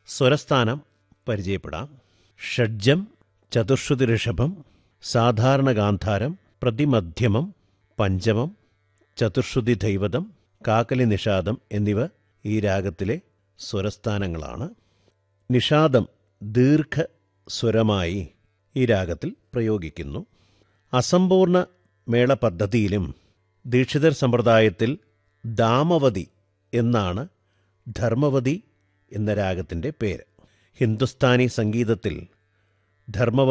സ്വരസ്ഥാനം പരിചയപ്പെടാം ഷഡ്ജം ചതുർശ്രുതി ഋഷഭം സാധാരണ ഗാന്ധാരം പ്രതിമധ്യമം പഞ്ചമം ചതുർശ്രുതി ദൈവതം കാക്കലി നിഷാദം എന്നിവ ഈ രാഗത്തിലെ സ്വരസ്ഥാനങ്ങളാണ് നിഷാദം ദീർഘ സ്വരമായി ഈ രാഗത്തിൽ പ്രയോഗിക്കുന്നു അസമ്പൂർണ മേള പദ്ധതിയിലും ദീക്ഷിതർ സമ്പ്രദായത്തിൽ ദാമവതി എന്നാണ് ധർമ്മവതി എന്ന രാഗത്തിൻ്റെ പേര് ഹിന്ദുസ്ഥാനി സംഗീതത്തിൽ ധർമ്മവതി